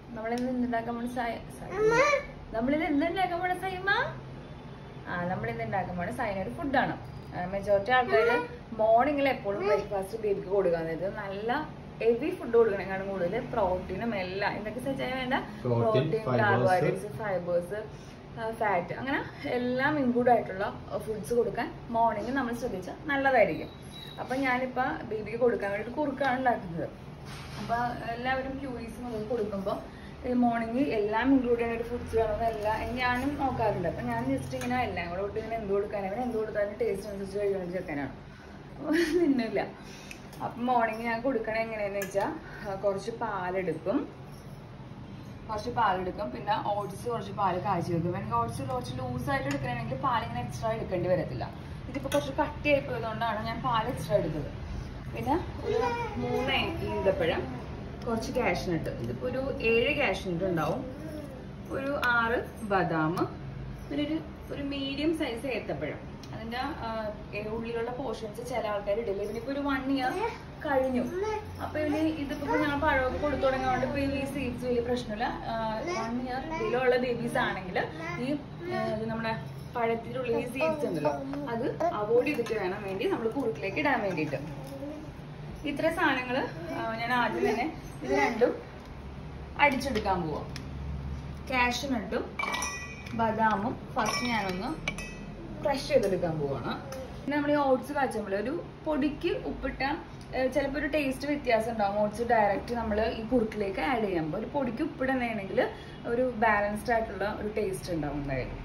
നമ്മളിന്ന് എന്തുണ്ടാക്കാൻ പോണ സായ നമ്മളിന്ന് എന്തുണ്ടാക്കാൻ പോണ സൈമ ആ നമ്മളിന്ന് ഉണ്ടാക്കാൻ പോണ സൈന ഒരു ഫുഡാണ് മെജോറിറ്റി ആൾക്കാർ മോർണിംഗിൽ എപ്പോഴും ബ്രേക്ക്ഫാസ്റ്റ് ബേബിക്ക് കൊടുക്കാന്നത് നല്ല ഹെവി ഫുഡ് കൊടുക്കണേക്കാളും കൂടുതൽ പ്രോട്ടീനും എല്ലാം എന്തൊക്കെ സെറ്റാൻ വേണ്ട Protein, protein fibers. Carbohydrates fibres fat അങ്ങനെ എല്ലാം ഇൻക്ലൂഡ് ആയിട്ടുള്ള ഫുഡ്സ് കൊടുക്കാൻ മോർണിംഗ് നമ്മൾ ശ്രദ്ധിച്ചാൽ നല്ലതായിരിക്കും അപ്പൊ ഞാനിപ്പോ ബേബിക്ക് കൊടുക്കാൻ വേണ്ടി ഒരു കുറുക്കാണ് ഉണ്ടാക്കുന്നത് അപ്പൊ എല്ലാവരും ക്യൂരീസ് മുതൽ കൊടുക്കുമ്പോൾ മോർണിംഗ് എല്ലാം ഇൻക്ലൂഡ് ചെയ്യുന്ന ഒരു ഫുഡ്സ് വേണമെന്ന് എല്ലാം ഞാനും നോക്കാറുണ്ട് അപ്പൊ ഞാൻ ജസ്റ്റ് ഇങ്ങനെ എല്ലാം കൂടെ വിട്ട് ഇങ്ങനെ എന്ത് കൊടുക്കാനാണ് ഇവന് എന്ത് കൊടുത്താലും ടേസ്റ്റ് അനുസരിച്ച് കഴിക്കണം ചെക്കനാണ് നിന്നില്ല അപ്പൊ മോർണിംഗ് ഞാൻ കൊടുക്കണ എങ്ങനെയാന്ന് വെച്ചാൽ കുറച്ച് പാലെടുക്കും കുറച്ച് പാലെടുക്കും പിന്നെ ഓട്സ് കുറച്ച് പാല് കാച്ചി വെക്കും എനിക്ക് ഓട്സ് കുറച്ച് ലൂസായിട്ട് എടുക്കണമെങ്കിൽ പാൽ ഇങ്ങനെ എക്സ്ട്രാ എടുക്കേണ്ടി വരത്തില്ല ഇതിപ്പോൾ കുറച്ച് കട്ടിയായി പോയതുകൊണ്ടാണ് ഞാൻ പാൽ എക്സ്ട്രാ എടുത്തത് പിന്നെ ഒരു മൂന്ന് ഈന്തപ്പഴം കുറച്ച് കാഷ്നട്ട് ഇതിപ്പോൾ ഒരു ഏഴ് കാഷ്നട്ട് ഉണ്ടാവും ഒരു ആറ് ബദാം പിന്നെ ഒരു ഒരു മീഡിയം സൈസ് ഏത്തപ്പഴം അതിന്റെ ആ, ഏ, ഉള്ളിലുള്ള പോർഷൻസ് ചില ആൾക്കാർ ഇടില്ല ഇതിനിപ്പോ ഒരു വൺ ഇയർ കഴിഞ്ഞു അപ്പൊ ഇവന് ഇതിപ്പോ ഞങ്ങൾ പഴമൊക്കെ കൊടുത്തു തുടങ്ങിയതുകൊണ്ട് ഇപ്പൊ ഈ സീഡ്സ് വലിയ പ്രശ്നമില്ല വൺ ഇയർ ഇതിലുള്ള ബേബീസ് ആണെങ്കിൽ ഈ ആ, ഇത് നമ്മുടെ പഴത്തിന്റെ ഉള്ളിൽ ഈ സീഡ്സ് ഉണ്ടല്ലോ അത് അവോയ്ഡ് ചെയ്തിട്ട് വേണം വേണ്ടി നമ്മൾ കുറുക്കിലേക്ക് ഇടാൻ വേണ്ടിയിട്ട് ഇത്ര സാധനങ്ങൾ ഞാൻ ആദ്യം തന്നെ ഇത് രണ്ടും അടിച്ചെടുക്കാൻ പോവാം കാഷ്നട്ടും ബദാമും ഫസ്റ്റ് ഞാനൊന്ന് ക്രഷ് ചെയ്തെടുക്കാൻ പോവാണ് പിന്നെ നമ്മൾ ഈ ഓട്സ് കാച്ചുമ്പോൾ ഒരു പൊടിക്ക് ഉപ്പിട്ട ചിലപ്പോൾ ഒരു ടേസ്റ്റ് വ്യത്യാസം ഉണ്ടാവും ഓട്സ് ഡയറക്റ്റ് നമ്മൾ ഈ കുറുക്കിലേക്ക് ആഡ് ചെയ്യുമ്പോൾ ഒരു പൊടിക്ക് ഉപ്പിടുന്നതാണെങ്കിൽ ഒരു ബാലൻസ്ഡ് ആയിട്ടുള്ള ഒരു ടേസ്റ്റ് ഉണ്ടാവും എന്തായാലും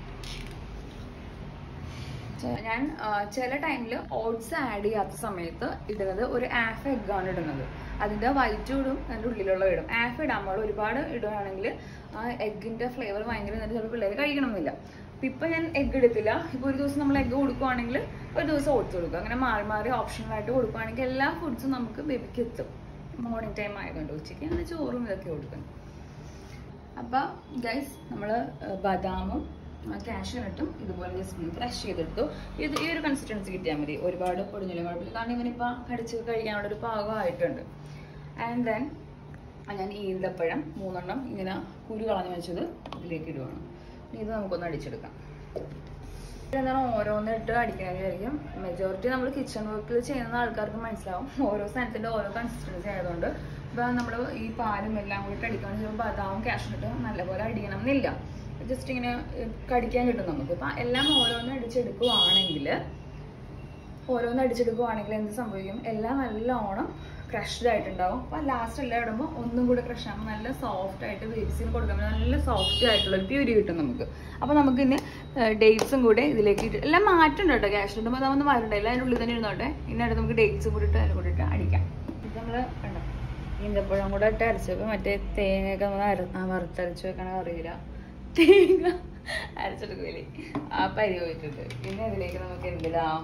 ചെ- ഞാൻ ആ, ചില ടൈമിൽ ഓട്സ് ആഡ് ചെയ്യാത്ത സമയത്ത് ഇടുന്നത് ഒരു ആഫ് എഗ് ആണ് ഇടുന്നത് അതിന്റെ വൈറ്റ് ഇടും അതിന്റെ ഉള്ളിലുള്ള ഇടും ആഫ് ഇടാൻ പാടില്ല ഒരുപാട് ഇടുകയാണെങ്കിൽ ആ എഗ്ഗിന്റെ ഫ്ലേവർ ഭയങ്കര എന്നിട്ട് ചില പിള്ളേർ കഴിക്കണമെന്നില്ല അപ്പൊ ഇപ്പൊ ഞാൻ എഗ് എടുത്തില്ല ഇപ്പൊ ഒരു ദിവസം നമ്മൾ എഗ് കൊടുക്കുവാണെങ്കിൽ ഒരു ദിവസം ഓട്സ് കൊടുക്കും അങ്ങനെ മാറി മാറി ഓപ്ഷണൽ ആയിട്ട് കൊടുക്കുവാണെങ്കിൽ എല്ലാ ഫുഡ്സും നമുക്ക് ബേബിക്ക് എത്തും മോർണിംഗ് ടൈം ആയതുകൊണ്ട് ഉച്ചയ്ക്ക് അങ്ങനെ ചോറും ഇതൊക്കെ കൊടുക്കണം അപ്പൊ ഗൈസ് നമ്മള് ബദാമും കാഷ്യൂനട്ടും ഇതുപോലെ ജസ്റ്റ് ഒന്ന് ക്രഷ് ചെയ്തെടുത്തു ഇത് ഈ ഒരു കൺസിസ്റ്റൻസി കിട്ടിയാൽ മതി ഒരുപാട് പൊടിഞ്ഞാലും കുഴപ്പമില്ല കാരണം ഇവനിപ്പോ കടിച്ച് കഴിക്കാനുള്ള ഒരു പാകമായിട്ടുണ്ട് ആൻഡ് ദെൻ ഞാൻ ഈന്തപ്പഴം മൂന്നെണ്ണം ഇങ്ങനെ കുരു കളഞ്ഞു വെച്ചത് ഇതിലേക്ക് ഇടുവാണ് ഇനി ഇത് നമുക്കൊന്ന് അടിച്ചെടുക്കാം എന്താണ് ഓരോന്ന് ഇട്ട് അടിക്കണതായിരിക്കും മെജോറിറ്റി നമ്മൾ കിച്ചൺ വർക്കിൽ ചെയ്യുന്ന ആൾക്കാർക്ക് മനസ്സിലാവും ഓരോ സാധനത്തിന്റെ ഓരോ കൺസിസ്റ്റൻസി ആയതുകൊണ്ട് ഇപ്പൊ നമ്മൾ ഈ പാലും എല്ലാം കൂടി അടിക്കുകയാണെങ്കിൽ ചിലപ്പോൾ ബദാമും കാഷ്നട്ടും നല്ലപോലെ അടിയണം എന്നില്ല ജസ്റ്റ് ഇങ്ങനെ ഏഹ്, കടിക്കാൻ കിട്ടും നമുക്ക് ഇപ്പൊ എല്ലാം ഓരോന്ന് അടിച്ചെടുക്കുവാണെങ്കിൽ ഓരോന്ന് അടിച്ചെടുക്കുവാണെങ്കിൽ എന്ത് സംഭവിക്കും എല്ലാം നല്ലോണം ക്രഷ്ഡ് ആയിട്ടുണ്ടാവും അപ്പൊ ലാസ്റ്റ് എല്ലാം ഇടുമ്പോൾ ഒന്നും കൂടെ ക്രഷ് ആകുമ്പോൾ നല്ല സോഫ്റ്റ് ആയിട്ട് ബേബീസിന് കൊടുക്കുമ്പോൾ നല്ല സോഫ്റ്റ് ആയിട്ടുള്ള ഒരു പ്യൂരി കിട്ടും നമുക്ക് അപ്പൊ നമുക്ക് ഇനി ഡേറ്റ്സും കൂടെ ഇതിലേക്ക് ഇട്ട് എല്ലാം മാറ്റുണ്ട് കേട്ടോ ക്യാഷ് ഇടുമ്പോൾ അതൊന്നും വരണ്ട എല്ലാം അതിൻ്റെ ഉള്ളിൽ തന്നെ ഇരുന്നോട്ടെ ഇനി അടുത്ത് നമുക്ക് ഡേറ്റ്സും കൂടി ഇട്ട് അതിൽ കൂടി ഇട്ട് അടിക്കാം ഇത് നമ്മള് കണ്ടോ ഈന്തപ്പഴം കൂടെ ഇട്ട് അരച്ചപ്പോൾ മറ്റേ തേങ്ങയൊക്കെ നമ്മൾ അര ആ വറുത്തരച്ച് വെക്കണ അറിയില്ല തേങ്ങ അരച്ചെടുക്കില്ലേ ആ പരി പോയിട്ടുണ്ട് പിന്നെ ഇതിലേക്ക് നമുക്ക് എന്തിടാം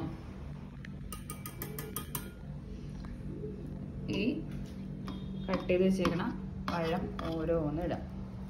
ഈ കട്ട് ചെയ്ത് വെച്ചേക്കണ പഴം ഓരോന്ന് ഇടാം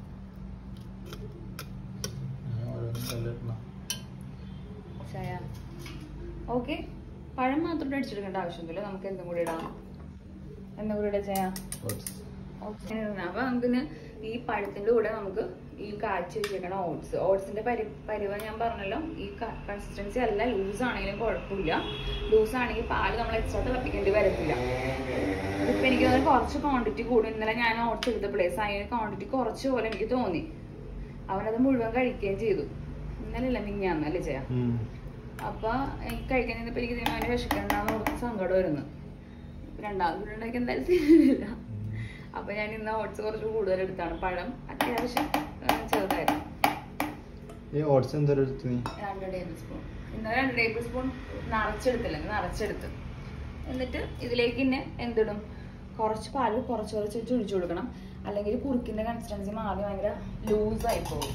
ചായ ഓക്കെ പഴം മാത്രം ഇട്ട് അടിച്ചെടുക്കേണ്ട ആവശ്യമൊന്നുമില്ല നമുക്ക് എന്തും കൂടി ഇടാം എന്തും കൂടി ഇടാം ചായ ഓക്കെ അപ്പൊ നമുക്കിന്ന് ഈ പഴത്തിന്റെ കൂടെ നമുക്ക് ഈ കാച്ചി വെച്ചേക്കണ ഓട്സ് ഓട്സിന്റെ പരി പരിവ ഞാൻ പറഞ്ഞല്ലോ ഈ കൺസിസ്റ്റൻസി അല്ല ലൂസ് ആണെങ്കിലും കുഴപ്പമില്ല ലൂസ് ആണെങ്കിൽ പാല് നമ്മൾ എക്സ്ട്രാ തിളപ്പിക്കേണ്ടി വരത്തില്ല ഇപ്പൊ എനിക്ക് തോന്നുന്നു കുറച്ച് ക്വാണ്ടിറ്റി കൂടി ഇന്നലെ ഞാൻ ഓട്സ് എടുത്തപ്പോഴേ സൈന് ക്വാണ്ടിറ്റി കുറച്ച് പോലെ എനിക്ക് തോന്നി അവനത് മുഴുവൻ കഴിക്കുകയും ചെയ്തു ഇന്നലെ അല്ല മിഞ്ഞാന്നല്ലേ ചെയ്യാം അപ്പൊ എനിക്ക് കഴിക്കാൻ നിന്നപ്പോ എനിക്ക് ഇതിന് അവനെ വിശക്കണ്ടെന്ന് ഓർത്ത് സങ്കടം വരുന്നു രണ്ടാമത് ഉണ്ടാക്കി എന്തായാലും തിന്നില്ല അപ്പൊ ഞാൻ ഇന്ന് ഓട്സ് കുറച്ച് കൂടുതൽ എടുത്താണ് പഴം അത്യാവശ്യം ആ, ചെറുതായിരുന്നു ഈ ഓട്സ് എന്തോരം എടുത്തു നീ രണ്ട് ടേബിൾ സ്പൂൺ ഇന്നലെ രണ്ട് ടേബിൾ സ്പൂൺ നിറച്ചെടുത്തില്ല നിറച്ചെടുത്ത് എന്നിട്ട് ഇതിലേക്ക് തന്നെ എന്തിടും കുറച്ച് പാല് കുറച്ച് കുറച്ച് വെച്ച് ഒഴിച്ചു കൊടുക്കണം അല്ലെങ്കിൽ കുറുക്കിന്റെ കൺസിസ്റ്റൻസി മാറി ഭയങ്കര ലൂസായി പോകും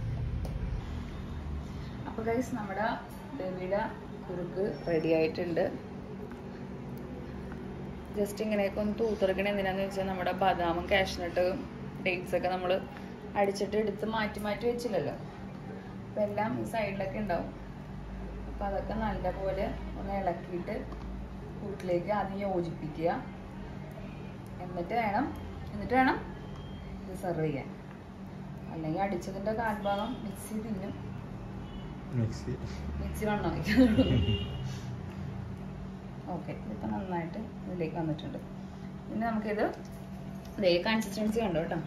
അപ്പൊ ഗൈസ് നമ്മുടെ ബേബിയുടെ കുറുക്ക് റെഡി ആയിട്ടുണ്ട് ജസ്റ്റ് ഇങ്ങനെയൊക്കെ ഒന്ന് തൂത്തെടുക്കണേ എന്തിനാന്ന് വെച്ചാൽ നമ്മുടെ ബദാമും കാഷ്നട്ട് ഡേറ്റ്സ് ഒക്കെ നമ്മൾ അടിച്ചിട്ട് എടുത്ത് മാറ്റി മാറ്റി വെച്ചില്ലല്ലോ അപ്പം എല്ലാം ഈ സൈഡിലൊക്കെ ഉണ്ടാവും അപ്പം അതൊക്കെ നല്ലപോലെ ഒന്ന് ഇളക്കിയിട്ട് കൂട്ടിലേക്ക് ആദ്യം യോജിപ്പിക്കുക എന്നിട്ട് വേണം എന്നിട്ട് വേണം ഇത് സെർവ് ചെയ്യാൻ അല്ലെങ്കിൽ അടിച്ചതിൻ്റെ കാൽഭാഗം മിക്സി തിന്നും മിക്സി മിക്സി വണ്ണോ ഓക്കെ ഇതിപ്പോൾ നന്നായിട്ട് ഇതിലേക്ക് വന്നിട്ടുണ്ട് ഇനി നമുക്കിത് ഇതേ കൺസിസ്റ്റൻസി കണ്ടോ കേട്ടോ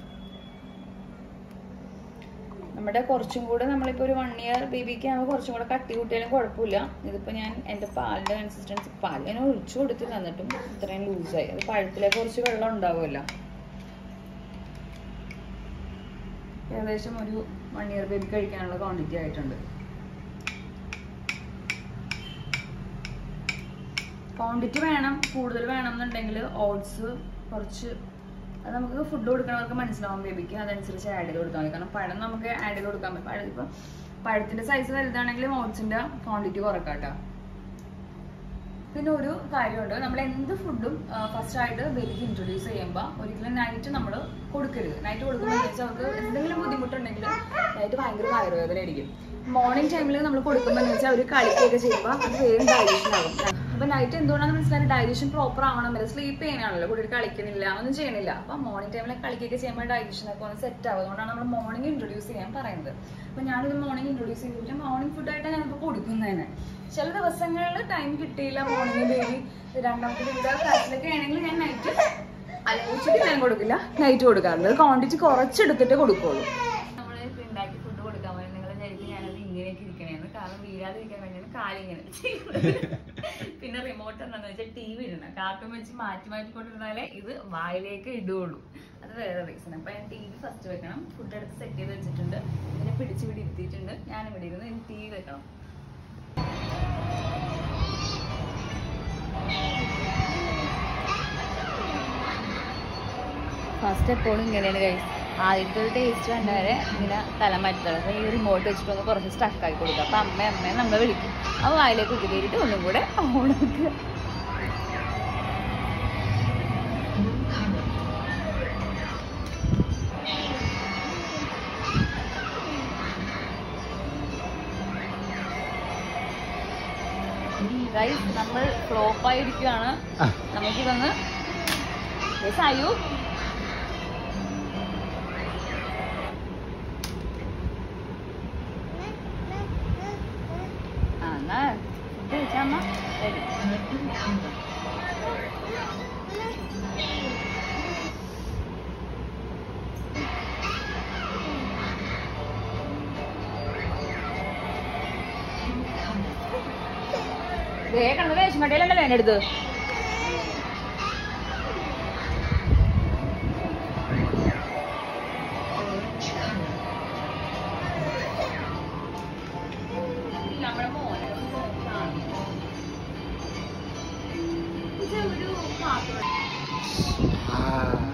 നമ്മുടെ കുറച്ചും കൂടെ നമ്മളിപ്പോൾ ഒരു വൺ ഇയർ ബേബിക്ക് ആകുമ്പോൾ കുറച്ചും കൂടെ കട്ടി കൂട്ടിയാലും കുഴപ്പമില്ല ഇതിപ്പോൾ ഞാൻ എൻ്റെ പാലിൻ്റെ കൺസിസ്റ്റൻസി പാൽ ഞാൻ ഒഴിച്ചു കൊടുത്തില്ല എന്നിട്ടും ഇത്രയും ലൂസായി അത് പഴത്തിലേക്ക് കുറച്ച് വെള്ളം ഉണ്ടാവുമല്ലോ ഏകദേശം ഒരു വൺ ഇയർ ബേബി കഴിക്കാനുള്ള ക്വാണ്ടിറ്റി ആയിട്ടുണ്ട് ക്വാണ്ടിറ്റി വേണം കൂടുതൽ വേണം എന്നുണ്ടെങ്കിൽ ഓട്സ് കുറച്ച് അത് നമുക്ക് ഫുഡ് കൊടുക്കണവർക്ക് മനസ്സിലാവും ബേബിക്ക് അതനുസരിച്ച് ആഡ് ചെയ്ത് കൊടുക്കാൻ മതി കാരണം പഴം നമുക്ക് ആഡ് ചെയ്ത് കൊടുക്കാൻ പറ്റും പഴം ഇപ്പം പഴത്തിന്റെ സൈസ് വലുതാണെങ്കിലും ഓട്സിന്റെ ക്വാണ്ടിറ്റി കുറക്കാം കേട്ടോ പിന്നെ ഒരു കാര്യമുണ്ട് നമ്മൾ എന്ത് ഫുഡും ഫസ്റ്റ് ആയിട്ട് ബേബിക്ക് ഇൻട്രൊഡ്യൂസ് ചെയ്യുമ്പോൾ ഒരിക്കലും നൈറ്റ് നമ്മൾ കൊടുക്കരുത് നൈറ്റ് കൊടുക്കുമ്പോൾ വെച്ചാൽ അവർക്ക് എന്തെങ്കിലും ബുദ്ധിമുട്ടുണ്ടെങ്കിൽ നൈറ്റ് ഭയങ്കര വയറുവേദന ആയിരിക്കും മോർണിംഗ് ടൈമിൽ നമ്മൾ കൊടുക്കുമ്പോൾ വെച്ചാൽ അവർ കളിക്കുകയൊക്കെ ചെയ്യുമ്പോൾ അത് വേഗം ഡൈജഷൻ ആകും അപ്പൊ നൈറ്റ് എന്തുകൊണ്ടാണെന്ന് മനസ്സിലായി ഡൈജഷൻ പ്രോപ്പർ ആവണം വരെ സ്ലീപ്പ് ചെയ്യാനാണല്ലോ കുട്ടികൾ കളിക്കുന്നില്ല ഒന്നും ചെയ്യണില്ല അപ്പൊ മോർണിംഗ് ടൈമിൽ കളിക്കുകയൊക്കെ ചെയ്യുമ്പോൾ ഡൈജഷൻ ഒക്കെ ഒന്ന് സെറ്റ് ആവും അതുകൊണ്ടാണ് നമ്മൾ മോർണിംഗ് ഇൻട്രൊഡ്യൂസ് ചെയ്യാൻ പറയുന്നത് അപ്പൊ ഞാനിത് മോർണിംഗ് ഇൻട്രൊഡ്യൂസ് ചെയ്തിട്ട് മോർണിംഗ് ഫുഡായിട്ടാണ് ഞാനിപ്പോൾ കൊടുക്കുന്നതിന് ചില ദിവസങ്ങളിൽ ടൈം കിട്ടിയില്ല മോർണിംഗ് ബേബി രണ്ടാമത്തെ ബേബിയുടെ ക്ലാസ്സിലൊക്കെ ആണെങ്കിൽ ഞാൻ നൈറ്റ് അല്ലെങ്കിൽ ഉച്ചയ്ക്ക് ഞാൻ കൊടുക്കില്ല നൈറ്റ് കൊടുക്കാറുണ്ട് ക്വാണ്ടിറ്റി കുറച്ചെടുത്തിട്ട് കൊടുക്കുള്ളൂ നമ്മൾ ഉണ്ടാക്കി ഫുഡ് കൊടുക്കാൻ വേണ്ടി നിങ്ങൾ വിചാരിക്കും ഞാനത് ഇങ്ങനെയൊക്കെ ഇരിക്കണേന്ന് കാരണം വീഴാതിരിക്കാൻ വേണ്ടിയാണ് കാലിങ്ങനെ ചെയ്യുന്നത് പിന്നെ റിമോട്ട് എന്താണെന്ന് വെച്ചാൽ ടി വി ഇടണം കാർട്ടൂൺ വെച്ച് മാറ്റി മാറ്റിക്കൊണ്ടിരുന്നാലേ ഇത് വായിലേക്ക് ഇടുകയുള്ളൂ അത് വേറെ റീസൺ അപ്പൊ ഞാൻ ടി വി ഫസ്റ്റ് വെക്കണം ഫുഡ് എടുത്ത് സെറ്റ് ചെയ്ത് വെച്ചിട്ടുണ്ട് പിന്നെ പിടിച്ച് ഇവിടെ ഇരുത്തിയിട്ടുണ്ട് ഞാൻ ഇവിടെ ഇരുന്ന് ടി വി വെക്കണം ഫസ്റ്റ് എപ്പോഴും ഇങ്ങനെയാണ് കഴിച്ചത് ആദ്യത്തെ ഒരു ടേസ്റ്റ് കണ്ടവരെ ഇങ്ങനെ തലമാറ്റി തളർന്ന് ഈ റിമോട്ട് വെച്ചിട്ടൊന്ന് കുറച്ച് സ്റ്റക്കാക്കി കൊടുക്കുക അപ്പം അമ്മ അമ്മയെ നമ്മളെ വിളിക്കും അപ്പോൾ വായിലേക്ക് ഉരുകേറിയിട്ട് ഒന്നും കൂടെ ഓണാക്കുക ഗൈസ് നമ്മൾ ഫ്ലോപ്പ് ആയിരിക്കുകയാണ് നമുക്കിതൊന്ന് യെസ് ആയു ആ എന്നാ ഫുഡ് കഴിച്ചാമ്മ ശരി ദേ കണ്ടത് റേഷൻ കടയിലല്ലേ വേനെടുത്ത് നമ്മുടെ മോനെ ഇത് ഒരു പാത്രം ആ